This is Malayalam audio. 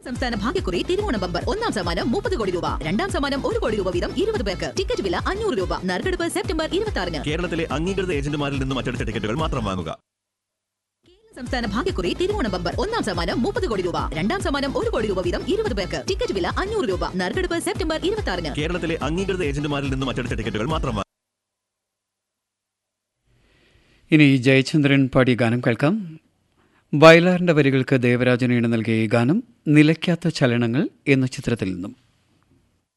സംസ്ഥാന ഭാഗ്യക്കുറി തിരുവോണ ബമ്പർ ഒന്നാം സമ്മാനം മുപ്പത് കോടി രൂപ രണ്ടാം സമ്മാനം ഒരു കോടി രൂപ വീതം ഇരുപത് പേർക്ക് ടിക്കറ്റ് വില അഞ്ഞൂറ് രൂപ നറുക്കെടുപ്പ് സെപ്റ്റംബർ ഇരുപത്തി ആറിന് കേരളത്തിലെ അംഗീകൃത ഏജന്റുമാരിൽ നിന്നും മറ്റെടുത്ത ടിക്കറ്റുകൾ മാത്രം വാങ്ങുക സംസ്ഥാന ഭാഗ്യക്കുറി തിരുവോണ ബമ്പർ ഒന്നാം സമ്മാനം മുപ്പത് കോടി രൂപ രണ്ടാം സമ്മാനം ഒരു കോടി രൂപ വീതം ഇരുപത് പേർക്ക് ടിക്കറ്റ് വില അഞ്ഞൂറ് രൂപ നറുക്കെടുപ്പ് സെപ്റ്റംബർ ഇരുപത്തി ആറിന് കേരളത്തിലെ അംഗീകൃത ഏജന്റുമാരിൽ നിന്നും മറ്റെടുത്ത ടിക്കറ്റുകൾ മാത്രം വാങ്ങുക ഇനി ജയചന്ദ്രൻ പാടിയ ഗാനം കേൾക്കാം വയലാറിന്റെ വരികൾക്ക് ദേവരാജൻ ഈണ നൽകിയ ഈ ഗാനം നിലയ്ക്കാത്ത ചലനങ്ങൾ എന്ന ചിത്രത്തിൽ നിന്നും